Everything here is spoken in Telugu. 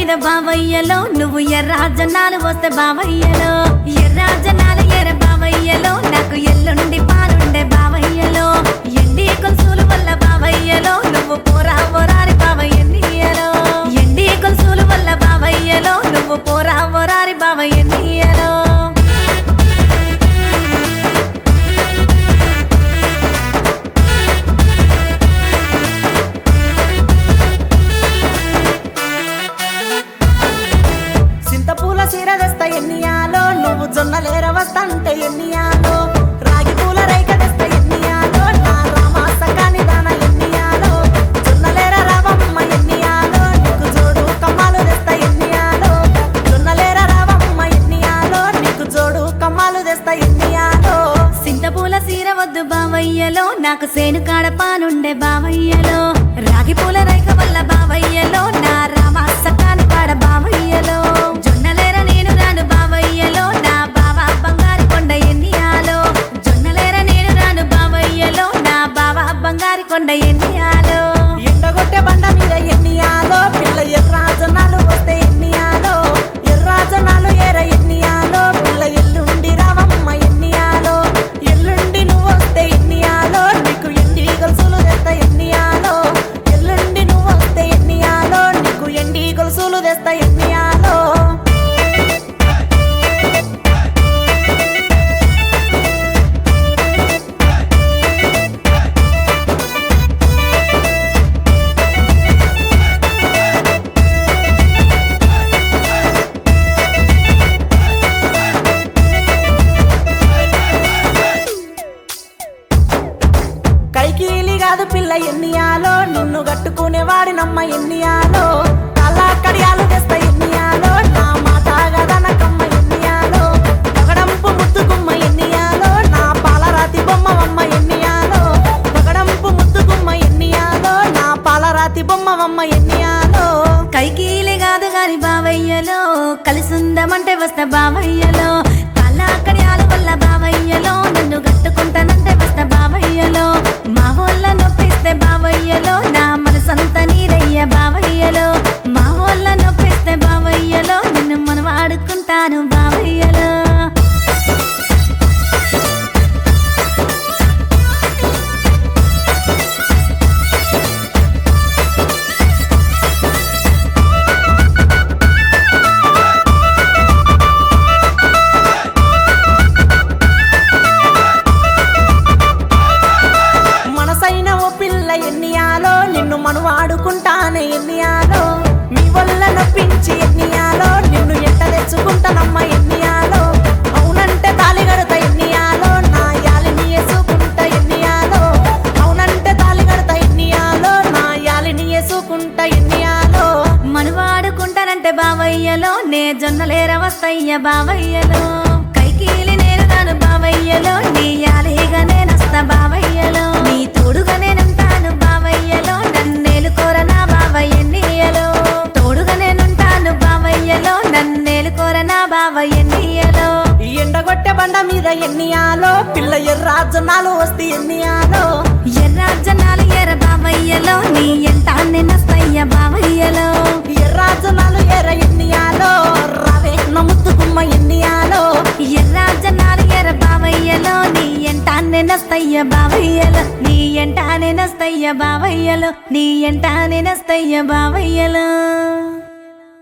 మీద బావయ్యలో నువ్వు ఎర్ర జనాలు వస్తే బావయ్యలో ఎర్ర జనాలు ఎర్ర బావయ్యలో నాకు ఎల్లుండి పాలుండే బావయ్యలో ఎండి కొలుసులు వల్ల బావయ్యలో నువ్వు పోరా పోరారి బావయ్యలో ఎండి కొలుసులు వల్ల బావయ్యలో నువ్వు పోరా పోరారి బావయ్యలో సింతపూల సీర తెస్తా ఎన్నియాలో నువ్వు జొన్నలేర వస్తంటే ఎన్నియాలో రాగి పూల రైక తెస్తా ఎన్నియాలో నా రామాస కాని దాన ఎన్నియాలో జొన్నలేర రావమ్మ ఎన్నియాలో నీకు జోడు కమ్మాలు తెస్తా ఎన్నియాలో జొన్నలేర రావమ్మ ఎన్నియాలో నీకు జోడు కమ్మాలు తెస్తా ఎన్నియాలో సింతపూల సీర వద్దు బావయ్యలో నాకు సేను కాడ పానుండే బావయ్యలో రాగి పూల రైక వల్ల బావయ్యలో నా రామాస కాని కాడ బావయ్యలో జొన్నలేర నేను రాను బావయ్యలో నా బావ బంగారు కొండ ఎన్నియాలో జొన్నలేర నేను రాను బావయ్యలో నా బావ బంగారు కొండ ఎన్నియాలో ఎండగొట్టే బండ మీద ఎన్నియాలో పిల్ల ఎర్రాజనాలు వస్తే ఎన్నియాలో ఎర్రాజనాలు ఎర ఎన్నియాలో పిల్ల ఎల్లుండి రావమ్మ ఎన్నియాలో ఎల్లుండి నువ్వు వస్తే ఎన్నియాలో నీకు ఎండి గొలుసులు తెస్తా ఎన్నియాలో ఎల్లుండి నువ్వు వస్తే ఎన్నియాలో నీకు ఎండి గొలుసులు తెస్తా ఎన్నియాలో కైకీలి కాదు పిల్ల ఎన్నియాలో నిన్ను కట్టుకునే వాడినమ్మ ఎన్నియాలో కళ్ళ కడియాలు తెస్తా ఎన్నియాలో నా మాట గదనకమ్మ ఎన్నియాలో పగడంపు ముద్దుకుమ్మ ఎన్నియాలో నా పాలరాతి బొమ్మవమ్మ ఎన్నియాలో పగడంపు ముద్దుకుమ్మ ఎన్నియాలో నా పాలరాతి బొమ్మవమ్మ ఎన్నియాలో కైకీలే కాదు గాని బావయ్యలో కలిసుందమంటే వస్తా బావయ్యలో కళ్ళాకడియాల వల్ల బావయ్యలో నన్ను కట్టుకుంటానంటే వస్తా బావయ్యలో మా వాళ్ళ నొప్పిస్తే బావయ్యలో నా మనసంత నీరయ్య బావయ్యలో మా వాళ్ళ నొప్పిస్తే బావయ్యలో నిన్ను మనం ఆడుకుంటాను బావయ్యలో మనసైన ఓ పిల్ల ఎన్నియాలో నిన్ను మను ఆడుకుంటానే ఎన్నియాలో మీ వల్ల నొప్పించి ఎన్నియాలో నిన్ను ఎంట తెచ్చుకుంటానమ్మ ఎన్నియాలో అవునంటే తాలి గడత ఎన్నియాలో నా యాలిని వేసుకుంటా ఎన్నియాలో అవునంటే తాలి గడత ఎన్నియాలో నా యాలిని వేసుకుంటా ఎన్నియాలో మనువాడుకుంటానంటే బావయ్యలో నే జొన్నలేర వస్తయ్య బావయ్యలో కైకీలి నేను రాను బావయ్యలో నీ యాలిగా నేనొస్తా బావయ్యలో నీ తోడుగా నేనుంటాను బావయ్యలో నన్నేలుకోర నా బావయ్యన్నీయలో తోడుగా నేనుంటాను బావయ్యలో నన్నేలుకోర నా బావయ్యన్నీయలో ఈ ఎండగొట్టె బండ మీద ఎన్నియాలో పిల్ల ఎర్రాజనాలు వస్తే ఎన్నియాలో ఎర్ర జనాలు ఎర్ర బావయ్యలో నీ ఎంట నేనొస్తయ్య బావయ్యలో ఎర్రాజనాలు ఎర్ర ఎన్నియాలో రవే నమ్ముతుకుమ్మ ఎన్నియాలో ఎర్ర జనాలు ఎర్ర బావయ్యలో నీ ఎంట నేనొస్తయ్య బావయ్యలో నీ ఎంట నేనొస్తయ్య బావయ్యలో నీ ఎంట నేనొస్తయ్య బావయ్యలో